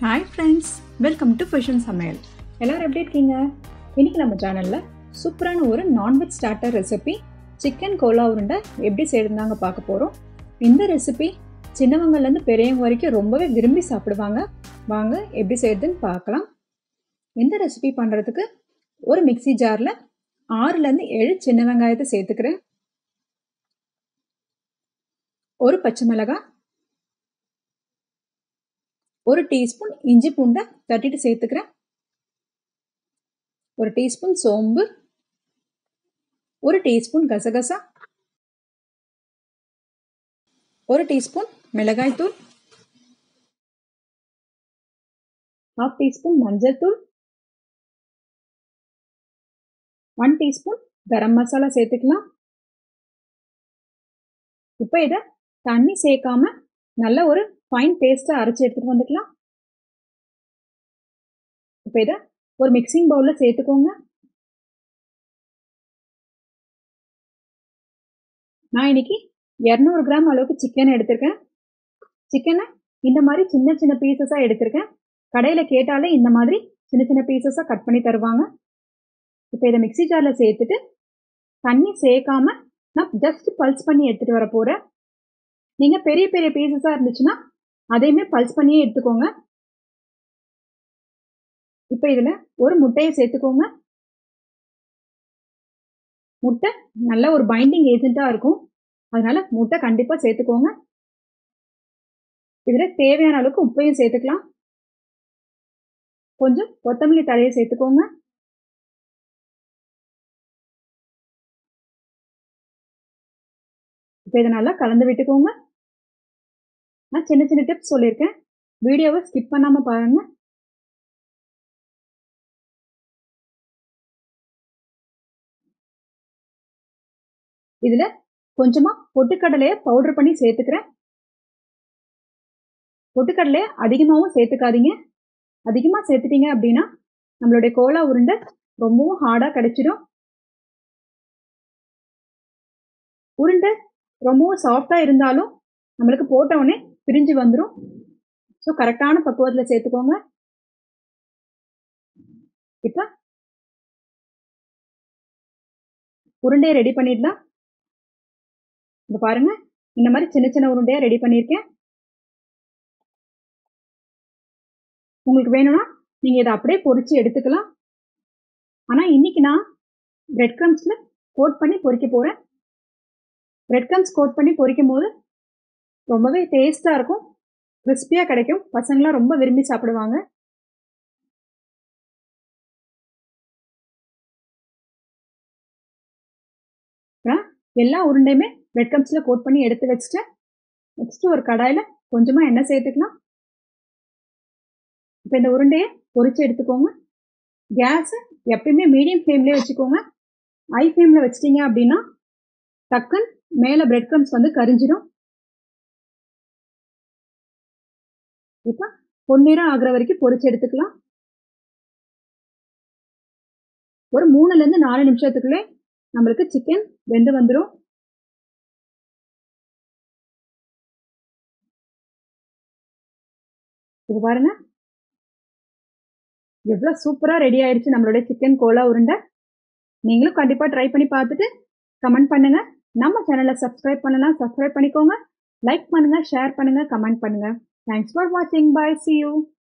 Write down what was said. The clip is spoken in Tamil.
ஹாய் ஃப்ரெண்ட்ஸ் வெல்கம் டு ஃபிஷன் சமையல் எல்லோரும் எப்படி இருக்கீங்க இன்றைக்கி நம்ம சேனலில் சூப்பரான ஒரு நான்வெஜ் ஸ்டார்டர் ரெசிபி சிக்கன் கோலா உருண்டை எப்படி செய்யறதுதாங்க பார்க்க போகிறோம் இந்த ரெசிபி சின்னவங்கலேருந்து பெரியவங்க வரைக்கும் ரொம்பவே விரும்பி சாப்பிடுவாங்க வாங்க எப்படி செய்யறதுன்னு பார்க்கலாம் இந்த ரெசிபி பண்ணுறதுக்கு ஒரு மிக்சி ஜாரில் ஆறுலேருந்து ஏழு சின்ன வெங்காயத்தை சேர்த்துக்கிறேன் ஒரு பச்சை மிளகாய் ஒரு டீஸ்பூன் இஞ்சி பூண்டை தட்டிட்டு சேர்த்துக்கிறேன் ஒரு டீஸ்பூன் சோம்பு ஒரு டீஸ்பூன் கசகசா ஒரு டீஸ்பூன் மிளகாய்த்தூள் ஹாஃப் டீஸ்பூன் மஞ்சள் தூள் ஒன் டீஸ்பூன் கரம் மசாலா சேர்த்துக்கலாம் இப்போ இதை தண்ணி சேர்க்காம நல்ல ஒரு ஃபைன் பேஸ்ட்டாக அரைச்சி எடுத்துகிட்டு வந்துக்கலாம் இப்போ இதை ஒரு மிக்சிங் பவுலில் சேர்த்துக்கோங்க நான் இன்னைக்கு இரநூறு கிராம் அளவுக்கு சிக்கன் எடுத்திருக்கேன் சிக்கனை இந்த மாதிரி சின்ன சின்ன பீசஸாக எடுத்திருக்கேன் கடையில் கேட்டாலே இந்த மாதிரி சின்ன சின்ன பீசஸாக கட் பண்ணி தருவாங்க இப்போ இதை மிக்சி ஜாரில் சேர்த்துட்டு தண்ணி சேர்க்காம நான் ஜஸ்ட் பல்ஸ் பண்ணி எடுத்துகிட்டு வர போகிறேன் நீங்கள் பெரிய பெரிய பீசஸாக இருந்துச்சுன்னா அதையுமே பல்ஸ் பண்ணியே எடுத்துக்கோங்க இப்போ இதில் ஒரு முட்டையை சேர்த்துக்கோங்க முட்டை நல்ல ஒரு பைண்டிங் ஏஜென்ட்டாக இருக்கும் அதனால முட்டை கண்டிப்பாக சேர்த்துக்கோங்க இதில் தேவையான அளவுக்கு உப்பையும் சேர்த்துக்கலாம் கொஞ்சம் கொத்தமல்லி தழையை சேர்த்துக்கோங்க இப்போ இதை நல்லா கலந்து விட்டுக்கோங்க நான் சின்ன சின்ன டிப்ஸ் சொல்லியிருக்கேன் வீடியோவை ஸ்கிப் பண்ணாமல் பாருங்கள் இதில் கொஞ்சமாக பொட்டுக்கடலையை பவுடர் பண்ணி சேர்த்துக்கிறேன் பொட்டுக்கடலையை அதிகமாகவும் சேர்த்துக்காதீங்க அதிகமாக சேர்த்துட்டீங்க அப்படின்னா நம்மளுடைய கோலா உருண்டை ரொம்பவும் ஹார்டாக கிடைச்சிடும் உருண்டை ரொம்பவும் சாஃப்டாக இருந்தாலும் நம்மளுக்கு போட்ட உடனே பிரிஞ்சு வந்துடும் ஸோ கரெக்டான பக்குவத்தில் சேர்த்துக்கோங்க இப்போ உருண்டையை ரெடி பண்ணிடலாம் இப்போ பாருங்க இந்த மாதிரி சின்ன சின்ன உருண்டையாக ரெடி பண்ணியிருக்கேன் உங்களுக்கு வேணும்னா நீங்கள் இதை அப்படியே பொறிச்சு எடுத்துக்கலாம் ஆனால் இன்னைக்கு நான் பிரெட் க்ரம்ஸில் கோட் பண்ணி பொறிக்க போகிறேன் பிரெட் க்ரம்ஸ் கோட் பண்ணி பொரிக்கும் போது ரொம்பவே டேஸ்ட்டாக இருக்கும் கிறிஸ்பியாக கிடைக்கும் பசங்களாம் ரொம்ப விரும்பி சாப்பிடுவாங்க எல்லா உருண்டையுமே பிரெட் க்ரம்ஸில் கோட் பண்ணி எடுத்து வச்சுட்டேன் நெக்ஸ்ட்டு ஒரு கடாயில் கொஞ்சமாக எண்ணெய் சேர்த்துக்கலாம் இப்போ இந்த உருண்டையை பொரிச்சு எடுத்துக்கோங்க கேஸை எப்பயுமே மீடியம் ஃப்ளேம்லேயே வச்சுக்கோங்க ஹை ஃப்ளேமில் வச்சிட்டிங்க அப்படின்னா டக்குன்னு மேலே பிரெட் க்ரம்ஸ் வந்து கரிஞ்சிடும் இப்போ பொன்னிறம் ஆகுற வரைக்கும் பொரிச்சு எடுத்துக்கலாம் ஒரு மூணுலேருந்து நாலு நிமிஷத்துக்குள்ளே நம்மளுக்கு சிக்கன் வெந்து வந்துடும் இது பாருங்க எவ்வளோ சூப்பராக ரெடி ஆயிடுச்சு நம்மளுடைய சிக்கன் கோலா உருண்டை நீங்களும் கண்டிப்பாக ட்ரை பண்ணி பார்த்துட்டு கமெண்ட் பண்ணுங்க நம்ம சேனலை சப்ஸ்கிரைப் பண்ணலாம் சப்ஸ்கிரைப் பண்ணிக்கோங்க லைக் பண்ணுங்க ஷேர் பண்ணுங்க கமெண்ட் பண்ணுங்க தேங்க்ஸ் ஃபார் வாட்சிங் பாய் சி யூ